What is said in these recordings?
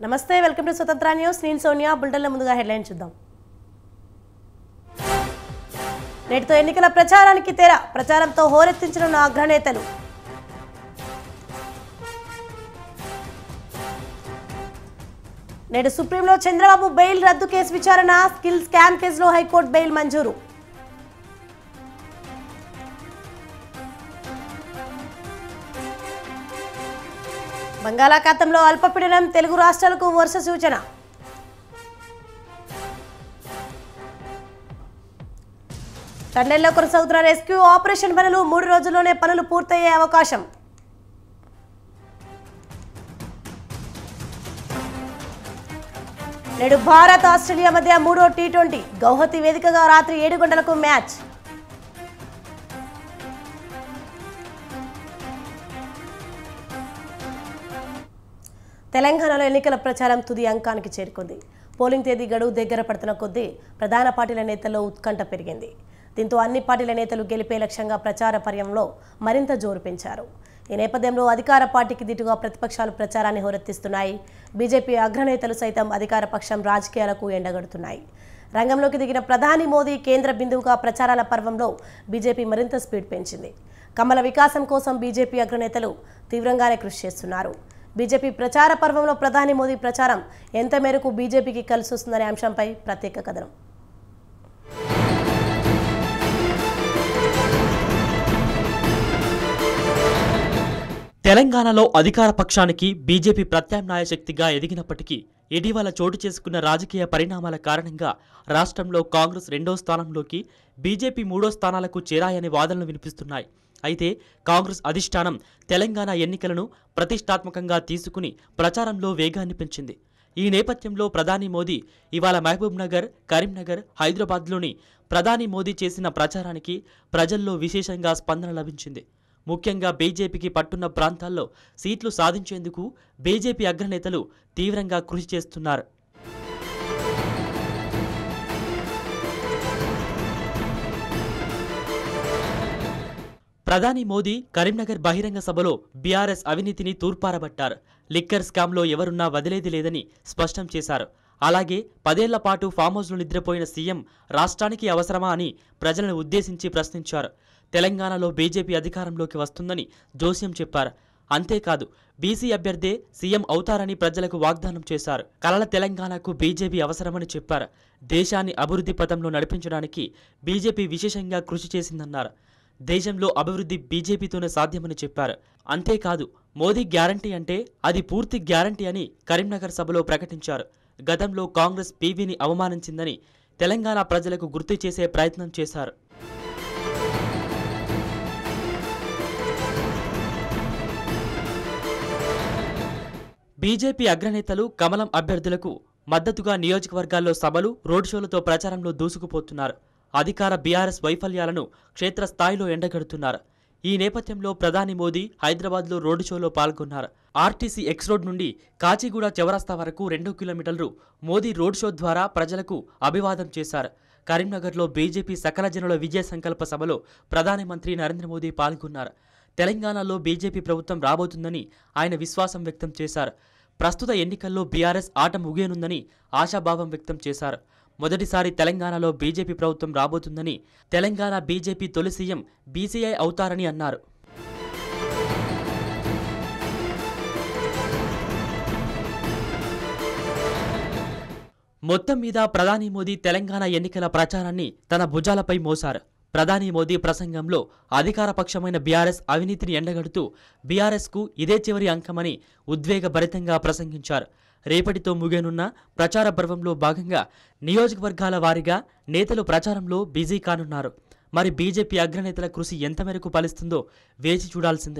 నమస్తే welcome to స్వతంత్ర news నేను సోనియా బులెటిన్ల ముందుగా హెడ్లైన్ చూద్దాం నేటితో ఎన్నికల ప్రచారానికి తెర ప్రచారంతో హోరెత్తించనున్న అగ్రనేతలు నేడు సుప్రీంలో చంద్రబాబు బెయిల్ రద్దు కేసు విచారణ స్కిల్ స్కామ్ కేసులో హైకోర్టు బెయిల్ మంజూరు బంగాళాఖాతంలో అల్పపీడనం తెలుగు రాష్ట్రాలకు వరుస సూచన తండేల్లో కొనసాగుతున్న రెస్క్యూ ఆపరేషన్ పనులు మూడు రోజుల్లోనే పనులు పూర్తయ్యే అవకాశం నేడు భారత్ ఆస్ట్రేలియా మధ్య మూడో టీ ట్వంటీ గౌహతి వేదికగా రాత్రి ఏడు గంటలకు మ్యాచ్ తెలంగాణలో ఎన్నికల ప్రచారం తుది అంకానికి చేరుకుంది పోలింగ్ తేదీ గడువు దగ్గర పడుతున్న కొద్దీ ప్రధాన పార్టీల నేతల్లో ఉత్కంఠ పెరిగింది దీంతో అన్ని పార్టీల నేతలు గెలిపే లక్ష్యంగా ప్రచార పర్యంలో మరింత జోరు పెంచారు ఈ నేపథ్యంలో అధికార పార్టీకి దిటుగా ప్రతిపక్షాలు ప్రచారాన్ని హోరెత్తిస్తున్నాయి బీజేపీ అగ్రనేతలు సైతం అధికార పక్షం రాజకీయాలకు ఎండగడుతున్నాయి రంగంలోకి దిగిన ప్రధాని మోదీ కేంద్ర బిందువుగా ప్రచారాల పర్వంలో బీజేపీ మరింత స్పీడ్ పెంచింది కమల వికాసం కోసం బీజేపీ అగ్రనేతలు తీవ్రంగానే కృషి చేస్తున్నారు బీజేపీ ప్రచార పర్వంలో ప్రధాని మోదీ ప్రచారం ఎంత మేరకు బీజేపీకి కలిసి వస్తుందనే అంశంపై ప్రత్యేక కథనం తెలంగాణలో అధికార పక్షానికి బీజేపీ ప్రత్యామ్నాయ శక్తిగా ఎదిగినప్పటికీ ఇటీవల చోటు చేసుకున్న రాజకీయ పరిణామాల కారణంగా రాష్ట్రంలో కాంగ్రెస్ రెండో స్థానంలోకి బీజేపీ మూడో స్థానాలకు చేరాయనే వాదనలు వినిపిస్తున్నాయి అయితే కాంగ్రెస్ అధిష్టానం తెలంగాణ ఎన్నికలను ప్రతిష్టాత్మకంగా తీసుకుని ప్రచారంలో వేగాన్ని పెంచింది ఈ నేపథ్యంలో ప్రధాని మోదీ ఇవాళ మహబూబ్ నగర్ కరీంనగర్ హైదరాబాద్లోని ప్రధాని మోదీ చేసిన ప్రచారానికి ప్రజల్లో విశేషంగా స్పందన లభించింది ముఖ్యంగా బీజేపీకి పట్టున్న ప్రాంతాల్లో సీట్లు సాధించేందుకు బీజేపీ అగ్రనేతలు తీవ్రంగా కృషి చేస్తున్నారు ప్రధాని మోదీ కరీంనగర్ బహిరంగ సభలో బీఆర్ఎస్ అవినీతిని తూర్పారబట్టారు లిక్కర్ స్కామ్లో ఎవరున్నా వదిలేది లేదని స్పష్టం చేశారు అలాగే పదేళ్ల పాటు ఫామ్ హౌస్లో నిద్రపోయిన సీఎం రాష్ట్రానికి అవసరమా అని ప్రజలను ఉద్దేశించి ప్రశ్నించారు తెలంగాణలో బీజేపీ అధికారంలోకి వస్తుందని జోస్యం చెప్పారు అంతేకాదు బీసీ అభ్యర్థే సీఎం అవుతారని ప్రజలకు వాగ్దానం చేశారు కలల తెలంగాణకు బీజేపీ అవసరమని చెప్పారు దేశాన్ని అభివృద్ధి పథంలో నడిపించడానికి బీజేపీ విశేషంగా కృషి చేసిందన్నారు దేశంలో అభివృద్ధి బీజేపీతోనే సాధ్యమని చెప్పారు అంతేకాదు మోదీ గ్యారంటీ అంటే అది పూర్తి గ్యారంటీ అని కరీంనగర్ సభలో ప్రకటించారు గతంలో కాంగ్రెస్ పీవీని అవమానించిందని తెలంగాణ ప్రజలకు గుర్తు చేసే ప్రయత్నం చేశారు బీజేపీ అగ్రనేతలు కమలం అభ్యర్థులకు మద్దతుగా నియోజకవర్గాల్లో సభలు రోడ్ షోలతో ప్రచారంలో దూసుకుపోతున్నారు అధికార బీఆర్ఎస్ వైఫల్యాలను క్షేత్రస్థాయిలో ఎండగడుతున్నారు ఈ నేపథ్యంలో ప్రధాని మోదీ హైదరాబాద్లో రోడ్డు షోలో పాల్గొన్నారు ఆర్టీసీ ఎక్స్ రోడ్ నుండి కాచిగూడ చౌరస్తా వరకు రెండు కిలోమీటర్లు మోదీ రోడ్ షో ద్వారా ప్రజలకు అభివాదం చేశారు కరీంనగర్లో బీజేపీ సకల జనుల విజయ సంకల్ప సభలో ప్రధానమంత్రి నరేంద్ర మోదీ పాల్గొన్నారు తెలంగాణలో బీజేపీ ప్రభుత్వం రాబోతుందని ఆయన విశ్వాసం వ్యక్తం చేశారు ప్రస్తుత ఎన్నికల్లో బీఆర్ఎస్ ఆట ముగియనుందని ఆశాభావం వ్యక్తం చేశారు మొదటిసారి తెలంగాణలో బీజేపీ ప్రభుత్వం రాబోతుందని తెలంగాణ బీజేపీ తొలి సీఎం బీసీఐ అవుతారని అన్నారు మొత్తం మీద ప్రధాని మోదీ తెలంగాణ ఎన్నికల ప్రచారాన్ని తన భుజాలపై మోశారు ప్రధాని మోదీ ప్రసంగంలో అధికార పక్షమైన బీఆర్ఎస్ అవినీతిని ఎండగడుతూ బీఆర్ఎస్కు ఇదే చివరి అంకమని ఉద్వేగభరితంగా ప్రసంగించారు రేపటితో ముగియనున్న ప్రచార పర్వంలో భాగంగా నియోజకవర్గాల వారీగా నేతలు ప్రచారంలో బిజీ కానున్నారు మరి బీజేపీ అగ్రనేతల కృషి ఎంత మేరకు ఫలిస్తుందో వేచి చూడాల్సిందే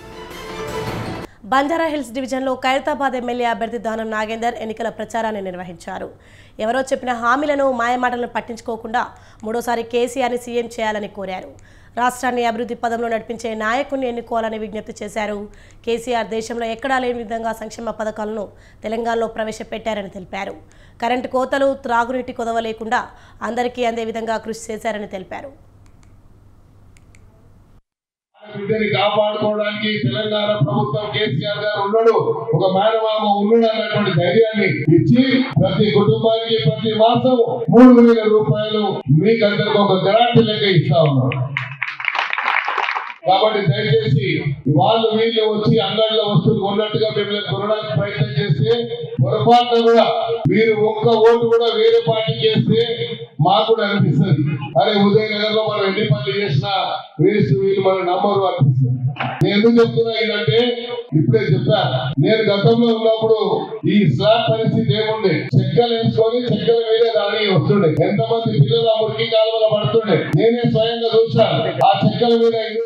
బంజారా హిల్స్ డివిజన్లో ఖైరతాబాద్ ఎమ్మెల్యే అభ్యర్థి దానం నాగేందర్ ఎన్నికల ప్రచారాన్ని నిర్వహించారు ఎవరో చెప్పిన హామీలను మాయమాటలను పట్టించుకోకుండా మూడోసారి కేసీఆర్ని సీఎం చేయాలని కోరారు రాష్ట్రాన్ని అభివృద్ధి పదంలో నడిపించే నాయకుడిని ఎన్నుకోవాలని విజ్ఞప్తి చేశారు కేసీఆర్ దేశంలో ఎక్కడా లేని విధంగా సంక్షేమ పథకాలను తెలంగాణలో ప్రవేశపెట్టారని తెలిపారు కరెంటు కోతలు త్రాగునీటి కొదవ లేకుండా అందరికీ అందే విధంగా కృషి చేశారని తెలిపారు బిడ్డని కాపాడుకోవడానికి తెలంగాణ ప్రభుత్వం కేసీఆర్ గారు ఉన్నాడు ఒక మేనమామ ఉన్నాడు అన్నటువంటి ధైర్యాన్ని ఇచ్చి ప్రతి కుటుంబానికి ప్రతి మాసం మూడు వేల రూపాయలు మీకందరికి ఒక గ్రాంట్ లెక్క ఇస్తా ఉన్నారు కాబట్టి దయచేసి వాళ్ళు వీళ్ళు వచ్చి అంగడిలో వస్తువులు కొన్నట్టుగా మిమ్మల్ని కొనడానికి ప్రయత్నం చేస్తే పొరపాటున కూడా మీరు ఒక్క ఓటు కూడా వేరే పార్టీ చేస్తే మాకు కూడా అనిపిస్తుంది అరే ఉదయనగర్ లో మనం ఎన్ని పనులు చేసినా వేస్ట్ వీళ్ళు మన నంబరు అనిపిస్తుంది నేను ఎందుకు చెప్తున్నా ఏంటంటే ఇప్పుడే చెప్పా నేను గతంలో ఉన్నప్పుడు ఈ స్లాబ్ పరిస్థితి ఏముండే చెక్కలు వేసుకొని చెక్కల మీద రాని వస్తుండే ఎంతమంది పిల్లలు ఆ మురికి కాలువలో పడుతుండే నేనే స్వయంగా చూసాను ఆ చెక్కల మీద ఇదే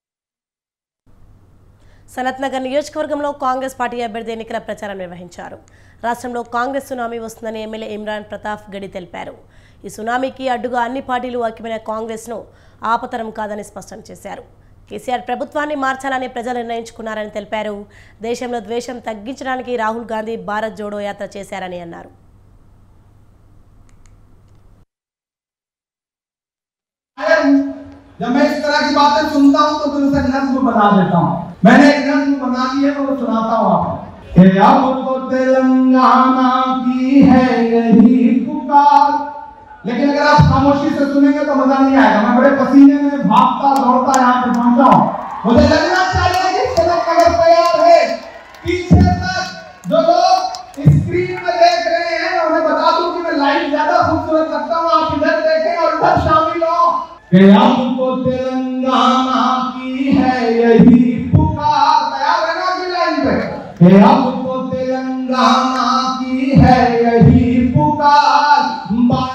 సనత్ నగర్ నియోజకవర్గంలో కాంగ్రెస్ పార్టీ అభ్యర్థి ఎన్నికల ప్రచారం నిర్వహించారు రాష్ట్రంలో కాంగ్రెస్ సునామీ వస్తుందని ఎమ్మెల్యే ఇమ్రాన్ ప్రతాప్ గడి తెలిపారు ఈ సునామీకి అడ్డుగా అన్ని పార్టీలు ఐక్యమైన కాంగ్రెస్ను ఆపతరం కాదని స్పష్టం చేశారు కేసీఆర్ ప్రభుత్వాన్ని మార్చాలని ప్రజలు నిర్ణయించుకున్నారని తెలిపారు దేశంలో ద్వేషం తగ్గించడానికి రాహుల్ గాంధీ భారత్ జోడో యాత్ర చేశారని అన్నారు जब मैं इस तरह की बातें सुनता हूँ तो फिर उसे नज्म बना देता हूँ मैंने एक नज्म बना ली है तो वो सुनाता हूँ आपको कि अब तो तेलंगाना की है यही पुकार लेकिन अगर आप खामोशी से सुनेंगे तो मजा नहीं आएगा मैं बड़े पसीने में भागता दौड़ता यहाँ पे पहुंचा हूँ मुझे लगना चाहिए कि सड़क अगर तैयार है पीछे तक जो लोग स्क्रीन में देख रहे हैं उन्हें बता दूं कि मैं लाइव ज्यादा खूबसूरत लगता हूँ आप इधर देखें और इधर शामिल हो कि हमको तेलंगाना की है यही पुकार तैयार है ना अगली लाइन पे कि हमको तेलंगाना की है यही पुकार बाय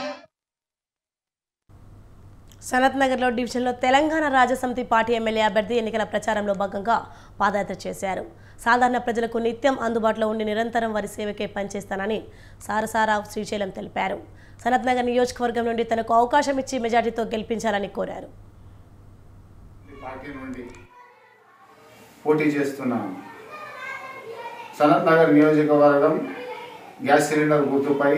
సనత్ నగర్లో డివిజన్లో తెలంగాణ రాజసమితి పార్టీ ఎమ్మెల్యే అభ్యర్థి ఎన్నికల ప్రచారంలో భాగంగా పాదయాత్ర చేశారు సాధారణ ప్రజలకు నిత్యం అందుబాటులో ఉండి నిరంతరం వారి సేవకే పనిచేస్తానని సారసారావు శ్రీశైలం తెలిపారు సనత్ నగర్ నియోజకవర్గం నుండి తనకు అవకాశం ఇచ్చి మెజార్టీతో గెలిపించాలని కోరారు పార్టీ నుండి పోటీ చేస్తున్నాను సనత్ నగర్ నియోజకవర్గం గ్యాస్ సిలిండర్ గుర్తుపై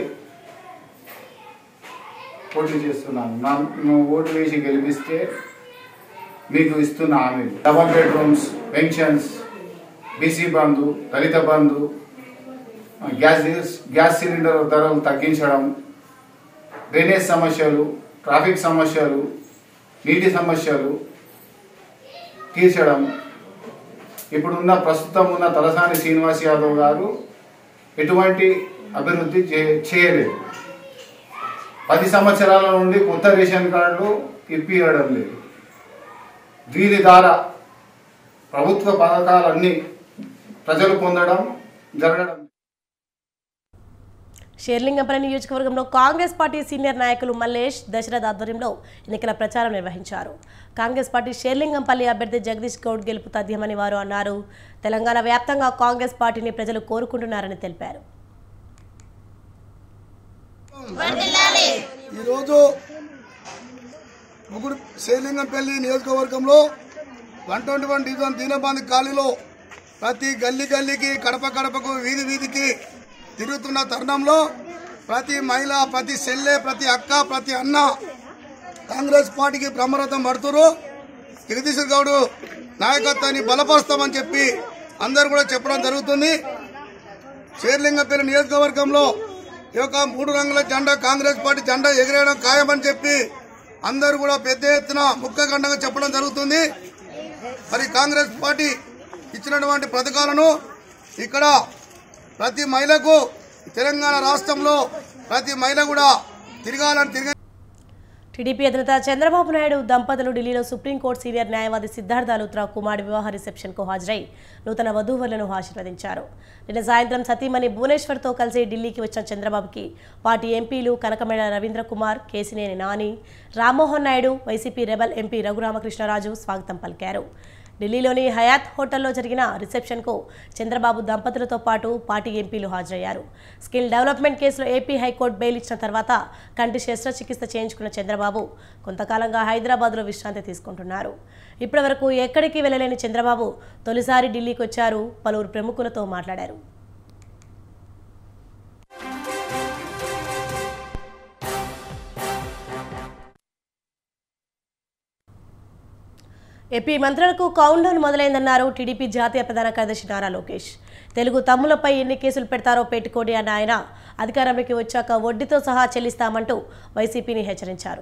పోటీ చేస్తున్నాను నా నువ్వు ఓటు వేసి గెలిపిస్తే మీకు ఇస్తున్న హామీ double bedrooms pensions BC Bandhu Dalit Bandhu gas gas cylinder ధరలు తగ్గించడం డ్రైనేజ్ సమస్యలు ట్రాఫిక్ సమస్యలు నీటి సమస్యలు తీర్చడం ఇప్పుడున్న ప్రస్తుతం ఉన్న తలసాని శ్రీనివాస్ యాదవ్ గారు ఎటువంటి అభివృద్ధి చే- చేయలేదు పది సంవత్సరాల నుండి కొత్త రేషన్ కార్డులు ఇప్పియడం లేదు దీని ద్వారా ప్రభుత్వ పథకాలన్నీ ప్రజలు పొందడం జరగడం షేర్లింగంపల్లి నియోజకవర్గంలో కాంగ్రెస్ పార్టీ సీనియర్ నాయకులు మల్లేష్ దశరథ్ ఆధ్వర్యంలో ఎన్నికల ప్రచారం నిర్వహించారు కాంగ్రెస్ పార్టీ షేర్లింగంపల్లి అభ్యర్థి జగదీష్ గౌడ్ గెలుపు తథ్యమని వారు అన్నారు తెలంగాణ వ్యాప్తంగా కాంగ్రెస్ పార్టీని ప్రజలు కోరుకుంటున్నారని తెలిపారు ఈరోజు ముగ్గురు శ్రీలింగంపల్లి నియోజకవర్గంలో one twenty one division Deenabandhu ఖాళీలో ప్రతి గల్లీ గల్లీకి కడప కడపకు వీధి వీధికి తిరుగుతున్న తరుణంలో ప్రతి మహిళ ప్రతి చెల్లె ప్రతి అక్క ప్రతి అన్న కాంగ్రెస్ పార్టీకి బ్రహ్మరథం పడుతురు జగదీశ్వర్ గౌడ్ నాయకత్వాన్ని బలపరుస్తామని చెప్పి అందరూ కూడా చెప్పడం జరుగుతుంది షేర్లింగపల్లి నియోజకవర్గంలో ఈ యొక్క మూడు రంగుల జెండా కాంగ్రెస్ పార్టీ జెండా ఎగిరేయడం ఖాయమని చెప్పి అందరూ కూడా పెద్ద ఎత్తున ముక్కగండగా చెప్పడం జరుగుతుంది మరి కాంగ్రెస్ పార్టీ ఇచ్చినటువంటి పథకాలను ఇక్కడ ప్రతి మహిళకు తెలంగాణ రాష్ట్రంలో ప్రతి మహిళ కూడా తిరగాలని తిరిగి టీడీపీ అధినేత చంద్రబాబు నాయుడు దంపతులు ఢిల్లీలో సుప్రీంకోర్టు సీనియర్ న్యాయవాది సిద్ధార్థ లూత్రా కుమార్ వివాహ రిసెప్షన్కు హాజరై నూతన వధూవరులను ఆశీర్వదించారు నిన్న సాయంత్రం సతీమణి భువనేశ్వర్తో కలిసి ఢిల్లీకి వచ్చిన చంద్రబాబుకి పార్టీ ఎంపీలు కనకమేడ రవీంద్ర కుమార్ కేసినేని నాని రామ్మోహన్ నాయుడు వైసీపీ రెబల్ ఎంపీ రఘురామకృష్ణరాజు స్వాగతం పలికారు ఢిల్లీలోని హయాత్ హోటల్లో జరిగిన రిసెప్షన్కు చంద్రబాబు దంపతులతో పాటు పార్టీ ఎంపీలు హాజరయ్యారు స్కిల్ డెవలప్మెంట్ కేసులో ఏపీ హైకోర్టు బెయిల్ ఇచ్చిన తర్వాత కంటి శస్త్రచికిత్స చేయించుకున్న చంద్రబాబు కొంతకాలంగా హైదరాబాద్లో విశ్రాంతి తీసుకుంటున్నారు ఇప్పటివరకు ఎక్కడికి వెళ్ళలేని చంద్రబాబు తొలిసారి ఢిల్లీకి వచ్చారు పలువురు ప్రముఖులతో మాట్లాడారు ఏపీ మంత్రులకు కౌంట్ డౌన్ మొదలైందన్నారు టీడీపీ జాతీయ ప్రధాన కార్యదర్శి నారా లోకేష్ తెలుగు తమ్ములపై ఎన్ని కేసులు పెడతారో పెట్టుకోండి అన్న ఆయన అధికారంలోకి వచ్చాక వడ్డీతో సహా చెల్లిస్తామంటూ వైసీపీని హెచ్చరించారు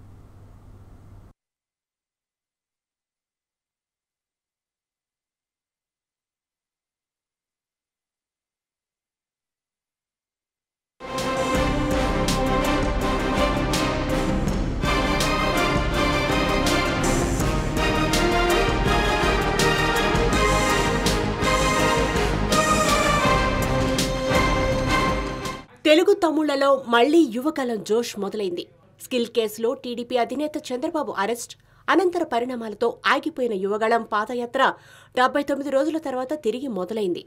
తెలుగు తమ్ముళ్లలో మళ్లీ యువకాలం జోష్ మొదలైంది స్కిల్ కేసులో టీడీపీ అధినేత చంద్రబాబు అరెస్ట్ అనంతర పరిణామాలతో ఆగిపోయిన యువగళం పాదయాత్ర డెబ్బై తొమ్మిది రోజుల తర్వాత తిరిగి మొదలైంది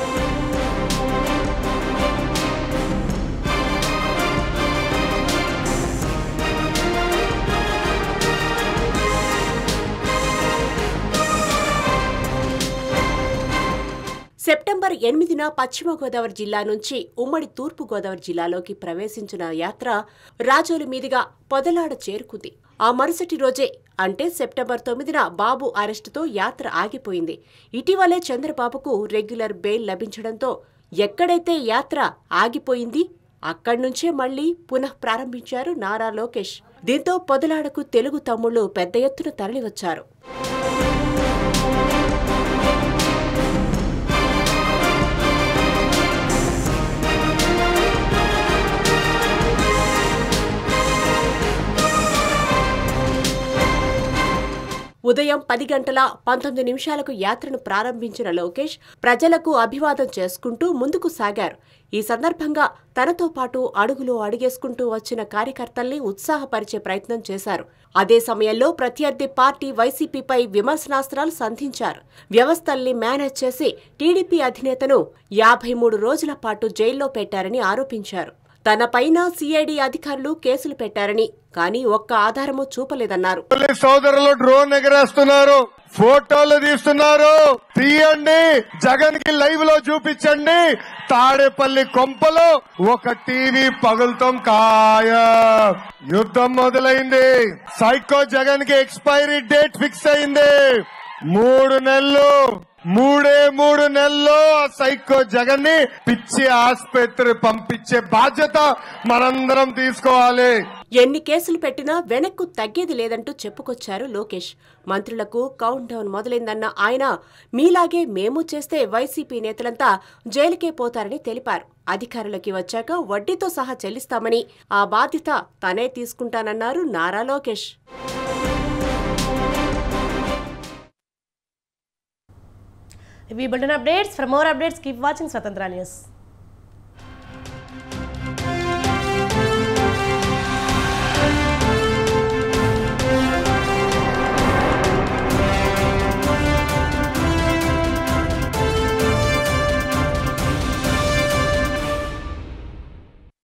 సెప్టెంబర్ ఎనిమిదిన పశ్చిమ గోదావరి జిల్లా నుంచి ఉమ్మడి తూర్పు గోదావరి జిల్లాలోకి ప్రవేశించిన యాత్ర రాజోలు మీదుగా పొదలాడ చేరుకుంది ఆ మరుసటి రోజే అంటే సెప్టెంబర్ తొమ్మిదిన బాబు అరెస్టుతో యాత్ర ఆగిపోయింది ఇటీవలే చంద్రబాబుకు రెగ్యులర్ బెయిల్ లభించడంతో ఎక్కడైతే యాత్ర ఆగిపోయింది అక్కడి నుంచే మళ్లీ పునః ప్రారంభించారు నారా లోకేష్ దీంతో పొదలాడకు తెలుగు తమ్ముళ్లు పెద్ద ఎత్తున తరలివచ్చారు ఉదయం పది గంటల పంతొమ్మిది నిమిషాలకు యాత్రను ప్రారంభించిన లోకేష్ ప్రజలకు అభివాదం చేసుకుంటూ ముందుకు సాగారు ఈ సందర్భంగా తనతో పాటు అడుగులో అడుగేసుకుంటూ వచ్చిన కార్యకర్తల్ని ఉత్సాహపరిచే ప్రయత్నం చేశారు అదే సమయంలో ప్రత్యర్థి పార్టీ వైసీపీపై విమర్శనాస్త్రాలు సంధించారు వ్యవస్థల్ని మేనేజ్ చేసి టీడీపీ అధినేతను యాభై మూడు రోజుల పాటు జైల్లో పెట్టారని ఆరోపించారు తనపైన సిఐడి అధికారులు కేసులు పెట్టారని కానీ ఒక్క ఆధారమూ చూపలేదన్నారు పోలీస్ సోదరులు డ్రోన్ ఎగరేస్తున్నారు ఫోటోలు తీస్తున్నారు తీయండి జగన్ కి లైవ్ లో చూపించండి తాడేపల్లి కొంపలో ఒక టీవీ పగులుతాం ఖాయ యుద్ధం మొదలైంది సైకో జగన్ కి ఎక్స్పైరీ డేట్ ఫిక్స్ అయింది మూడు నెలలు మూడే మూడు నెలల్లో ఆ సైకో జగన్ ని పిచ్చి ఆసుపత్రి పంపించే బాధ్యత మనందరం తీసుకోవాలి ఎన్ని కేసులు పెట్టినా వెనక్కు తగ్గేది లేదంటూ చెప్పుకొచ్చారు లోకేష్ మంత్రులకు కౌంట్ డౌన్ మొదలైందన్న ఆయన మీలాగే మేము చేస్తే వైసీపీ నేతలంతా జైలుకే పోతారని తెలిపారు అధికారులకి వచ్చాక వడ్డీతో సహా చెల్లిస్తామని ఆ బాధ్యత తనే తీసుకుంటానన్నారు నారా లోకేష్ ఇవి bulletin updates for more updates keep watching Swatantra news